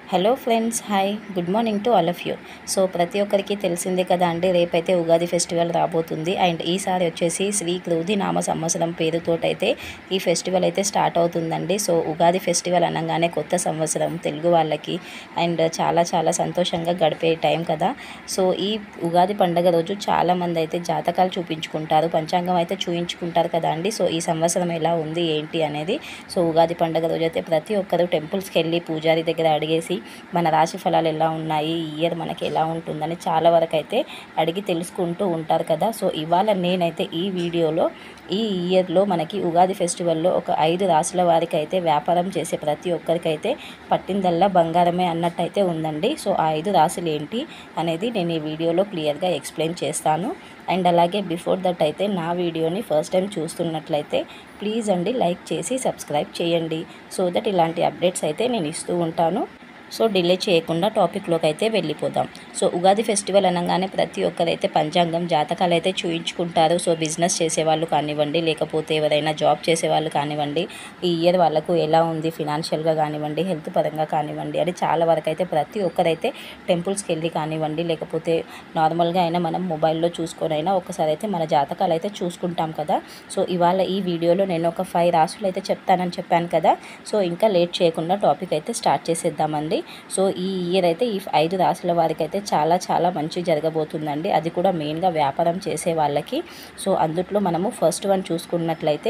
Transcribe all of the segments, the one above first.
hello friends hi good morning to all of you so ప్రతి ఒక్కరికి తెలిసిందే కదా అండి రేపైతే ఉగాది ఫెస్టివల్ రాబోతుంది అండ్ ఈసారి వచ్చేసి శ్రీ క్రోధి నామ సంవత్సరం పేరుతోటైతే ఈ ఫెస్టివల్ అయితే స్టార్ట్ అవుతుందండి సో ఉగాది ఫెస్టివల్ అనగానే కొత్త సంవత్సరం తెలుగు వాళ్ళకి అండ్ చాలా చాలా సంతోషంగా గడిపే టైం కదా సో ఈ ఉగాది పండగ రోజు చాలామంది అయితే జాతకాలు చూపించుకుంటారు పంచాంగం అయితే చూయించుకుంటారు కదా అండి సో ఈ సంవత్సరం ఎలా ఉంది ఏంటి అనేది సో ఉగాది పండగ రోజు అయితే ప్రతి ఒక్కరు టెంపుల్స్కి వెళ్ళి పూజారి దగ్గర అడిగేసి మన రాశి ఫలాలు ఎలా ఉన్నాయి ఈ ఇయర్ మనకి ఎలా ఉంటుందని చాలా వరకు అయితే అడిగి తెలుసుకుంటూ ఉంటారు కదా సో ఇవాళ నేనైతే ఈ వీడియోలో ఈ ఇయర్లో మనకి ఉగాది ఫెస్టివల్లో ఒక ఐదు రాసుల వారికి అయితే వ్యాపారం చేసే ప్రతి ఒక్కరికైతే పట్టిందల్లా బంగారమే అన్నట్టయితే ఉందండి సో ఆ ఐదు రాసులు ఏంటి అనేది నేను ఈ వీడియోలో క్లియర్గా ఎక్స్ప్లెయిన్ చేస్తాను అండ్ అలాగే బిఫోర్ దట్ అయితే నా వీడియోని ఫస్ట్ టైం చూస్తున్నట్లయితే ప్లీజ్ అండి లైక్ చేసి సబ్స్క్రైబ్ చేయండి సో దట్ ఇలాంటి అప్డేట్స్ అయితే నేను ఇస్తూ ఉంటాను సో డిలే చేయకుండా టాపిక్లోకి అయితే వెళ్ళిపోదాం సో ఉగాది ఫెస్టివల్ అనగానే ప్రతి ఒక్కరైతే పంచాంగం జాతకాలు అయితే చూయించుకుంటారు సో బిజినెస్ చేసేవాళ్ళు కానివ్వండి లేకపోతే ఎవరైనా జాబ్ చేసేవాళ్ళు కానివ్వండి ఈ ఇయర్ వాళ్ళకు ఎలా ఉంది ఫినాన్షియల్గా కానివ్వండి హెల్త్ పరంగా కానివ్వండి అని చాలా వరకు అయితే ప్రతి ఒక్కరైతే టెంపుల్స్కి వెళ్ళి కానివ్వండి లేకపోతే నార్మల్గా అయినా మనం మొబైల్లో చూసుకొని అయినా ఒకసారి అయితే మన జాతకాలు అయితే చూసుకుంటాం కదా సో ఇవాళ ఈ వీడియోలో నేను ఒక ఫైవ్ రాసులు అయితే చెప్తానని చెప్పాను కదా సో ఇంకా లేట్ చేయకుండా టాపిక్ అయితే స్టార్ట్ చేసేద్దామండి సో ఈ ఇయర్ అయితే ఈ ఐదు రాసుల వారికి అయితే చాలా చాలా మంచి జరగబోతుందండి అది కూడా మెయిన్గా వ్యాపారం చేసే వాళ్ళకి సో అందుట్లో మనము ఫస్ట్ వన్ చూసుకున్నట్లయితే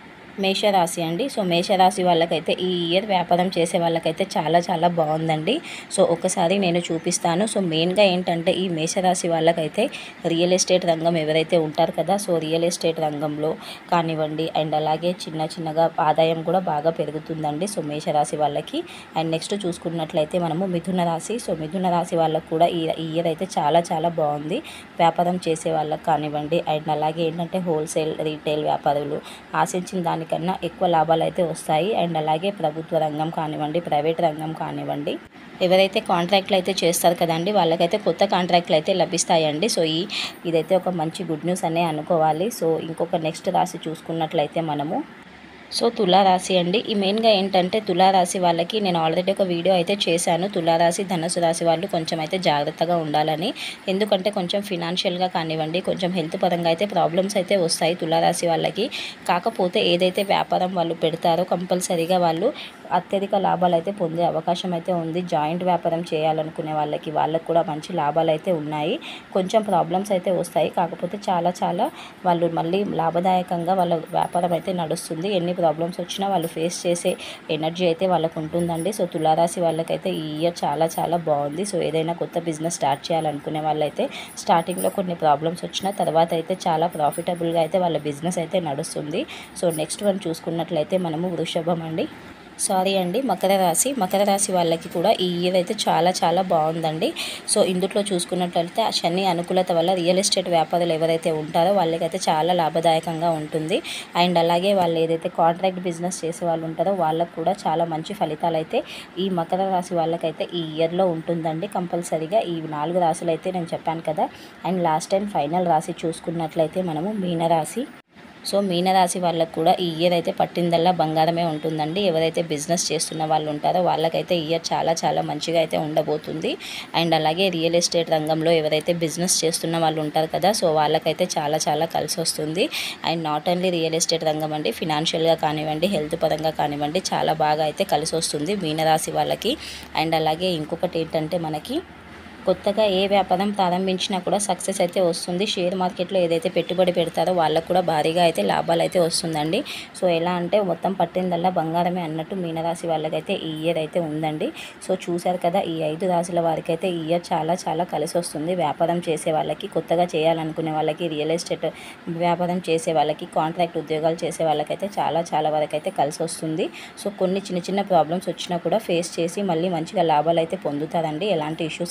మేషరాశి అండి సో మేషరాశి వాళ్ళకైతే ఈ ఇయర్ వ్యాపారం చేసే వాళ్ళకైతే చాలా చాలా బాగుందండి సో ఒకసారి నేను చూపిస్తాను సో మెయిన్గా ఏంటంటే ఈ మేషరాశి వాళ్ళకైతే రియల్ ఎస్టేట్ రంగం ఎవరైతే ఉంటారు కదా సో రియల్ ఎస్టేట్ రంగంలో కానివ్వండి అండ్ అలాగే చిన్న చిన్నగా ఆదాయం కూడా బాగా పెరుగుతుందండి సో మేషరాశి వాళ్ళకి అండ్ నెక్స్ట్ చూసుకున్నట్లయితే మనము మిథున రాశి సో మిథున రాశి వాళ్ళకు కూడా ఈ ఈ ఇయర్ అయితే చాలా చాలా బాగుంది వ్యాపారం చేసే వాళ్ళకి కానివ్వండి అండ్ అలాగే ఏంటంటే హోల్సేల్ రీటైల్ వ్యాపారులు ఆశించిన దానికన్నా ఎక్కువ లాభాలు అయితే వస్తాయి అండ్ అలాగే ప్రభుత్వ రంగం కానివ్వండి ప్రైవేట్ రంగం కానివ్వండి ఎవరైతే కాంట్రాక్ట్లు అయితే చేస్తారు కదండి వాళ్ళకైతే కొత్త కాంట్రాక్ట్లు అయితే లభిస్తాయండి సో ఈ ఇదైతే ఒక మంచి గుడ్ న్యూస్ అనే అనుకోవాలి సో ఇంకొక నెక్స్ట్ రాశి చూసుకున్నట్లయితే మనము సో తులారాశి అండి ఈ మెయిన్గా ఏంటంటే తులారాశి వాళ్ళకి నేను ఆల్రెడీ ఒక వీడియో అయితే చేశాను తులారాశి ధనుసు రాశి వాళ్ళు కొంచెం అయితే జాగ్రత్తగా ఉండాలని ఎందుకంటే కొంచెం ఫినాన్షియల్గా కానివ్వండి కొంచెం హెల్త్ పరంగా అయితే ప్రాబ్లమ్స్ అయితే వస్తాయి తులారాశి వాళ్ళకి కాకపోతే ఏదైతే వ్యాపారం వాళ్ళు పెడతారో కంపల్సరీగా వాళ్ళు అత్యధిక లాభాలు అయితే పొందే అవకాశం అయితే ఉంది జాయింట్ వ్యాపారం చేయాలనుకునే వాళ్ళకి వాళ్ళకి కూడా మంచి లాభాలు అయితే ఉన్నాయి కొంచెం ప్రాబ్లమ్స్ అయితే వస్తాయి కాకపోతే చాలా చాలా వాళ్ళు మళ్ళీ లాభదాయకంగా వాళ్ళ వ్యాపారం అయితే నడుస్తుంది ఎన్ని ప్రాబ్లమ్స్ వచ్చినా వాళ్ళు ఫేస్ చేసే ఎనర్జీ అయితే వాళ్ళకు ఉంటుందండి సో తులారాశి వాళ్ళకైతే ఈ ఇయర్ చాలా చాలా బాగుంది సో ఏదైనా కొత్త బిజినెస్ స్టార్ట్ చేయాలనుకునే వాళ్ళైతే స్టార్టింగ్లో కొన్ని ప్రాబ్లమ్స్ వచ్చిన తర్వాత అయితే చాలా ప్రాఫిటబుల్గా అయితే వాళ్ళ బిజినెస్ అయితే నడుస్తుంది సో నెక్స్ట్ వన్ చూసుకున్నట్లయితే మనము వృషభం అండి సారీ అండి మకర రాశి మకర రాశి వాళ్ళకి కూడా ఈ ఇయర్ అయితే చాలా చాలా బాగుందండి సో ఇందులో చూసుకున్నట్లయితే ఆ శని అనుకూలత వల్ల రియల్ ఎస్టేట్ వ్యాపారులు ఎవరైతే ఉంటారో వాళ్ళకైతే చాలా లాభదాయకంగా ఉంటుంది అండ్ అలాగే వాళ్ళు ఏదైతే కాంట్రాక్ట్ బిజినెస్ చేసే వాళ్ళు ఉంటారో వాళ్ళకు కూడా చాలా మంచి ఫలితాలు అయితే ఈ మకర రాశి వాళ్ళకైతే ఈ ఇయర్లో ఉంటుందండి కంపల్సరీగా ఈ నాలుగు రాశులు అయితే నేను చెప్పాను కదా అండ్ లాస్ట్ అండ్ ఫైనల్ రాశి చూసుకున్నట్లయితే మనము మీనరాశి సో మీనరాశి వాళ్ళకు కూడా ఈ ఇయర్ అయితే పట్టిందల్లా బంగారమే ఉంటుందండి ఎవరైతే బిజినెస్ చేస్తున్న వాళ్ళు ఉంటారో వాళ్ళకైతే ఈ ఇయర్ చాలా చాలా మంచిగా అయితే ఉండబోతుంది అండ్ అలాగే రియల్ ఎస్టేట్ రంగంలో ఎవరైతే బిజినెస్ చేస్తున్న వాళ్ళు ఉంటారు కదా సో వాళ్ళకైతే చాలా చాలా కలిసి వస్తుంది and not only real estate రంగం అండి ఫినాన్షియల్గా కానివ్వండి హెల్త్ పరంగా కానివ్వండి చాలా బాగా అయితే కలిసి వస్తుంది మీనరాశి వాళ్ళకి అండ్ అలాగే ఇంకొకటి ఏంటంటే మనకి కొత్తగా ఏ వ్యాపారం ప్రారంభించినా కూడా సక్సెస్ అయితే వస్తుంది షేర్ మార్కెట్లో ఏదైతే పెట్టుబడి పెడతారో వాళ్ళకు కూడా భారీగా అయితే లాభాలు అయితే వస్తుందండి సో ఎలా అంటే మొత్తం పట్టిందల్లా బంగారమే అన్నట్టు మీనరాశి వాళ్ళకైతే ఈ ఇయర్ అయితే ఉందండి సో చూశారు కదా ఈ ఐదు రాశుల వారికి అయితే ఈ ఇయర్ చాలా చాలా కలిసి వస్తుంది వ్యాపారం చేసే వాళ్ళకి కొత్తగా చేయాలనుకునే వాళ్ళకి రియల్ ఎస్టేట్ వ్యాపారం చేసే వాళ్ళకి కాంట్రాక్ట్ ఉద్యోగాలు చేసే వాళ్ళకైతే చాలా చాలా వరకు అయితే కలిసి వస్తుంది సో కొన్ని చిన్న చిన్న ప్రాబ్లమ్స్ వచ్చినా కూడా ఫేస్ చేసి మళ్ళీ మంచిగా లాభాలు అయితే పొందుతారండి ఎలాంటి ఇష్యూస్ అయితే ఉండవు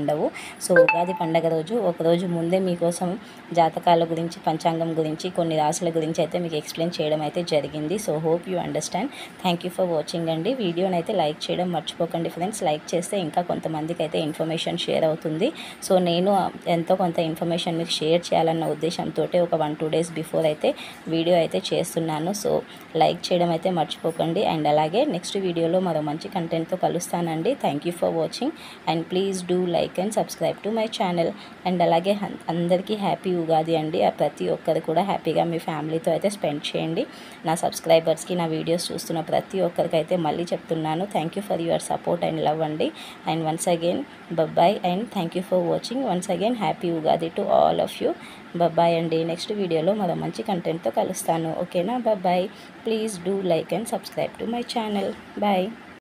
ఉండవు సో ఉగాది పండగ రోజు ఒక రోజు ముందే మీకోసం జాతకాల గురించి పంచాంగం గురించి కొన్ని రాసుల గురించి అయితే మీకు ఎక్స్ప్లెయిన్ చేయడం అయితే జరిగింది so hope you understand thank you for watching అండి వీడియోని అయితే లైక్ చేయడం మర్చిపోకండి ఫ్రెండ్స్ లైక్ చేస్తే ఇంకా కొంతమందికి అయితే ఇన్ఫర్మేషన్ షేర్ అవుతుంది సో నేను ఎంతో కొంత ఇన్ఫర్మేషన్ మీకు షేర్ చేయాలన్న ఉద్దేశంతో ఒక వన్ టూ డేస్ బిఫోర్ అయితే వీడియో అయితే చేస్తున్నాను సో లైక్ చేయడం అయితే మర్చిపోకండి అండ్ అలాగే నెక్స్ట్ వీడియోలో మరో మంచి కంటెంట్తో కలుస్తానండి thank you for watching and please do like and subscribe to my channel and అలాగే హన్- అందరికీ హ్యాపీ ఉగాది అండి ఆ ప్రతి ఒక్కరు కూడా హ్యాపీగా మీ ఫ్యామిలీతో అయితే స్పెండ్ చేయండి నా సబ్స్క్రైబర్స్కి నా వీడియోస్ చూస్తున్న ప్రతి ఒక్కరికి అయితే మళ్ళీ చెప్తున్నాను thank you for your support and love అండి and once again bye bye and thank you for watching once again happy Ugadi to all of you bye bye అండి నెక్స్ట్ వీడియోలో మరో మంచి కంటెంట్తో కలుస్తాను ఓకేనా bye bye please do like and subscribe to my channel bye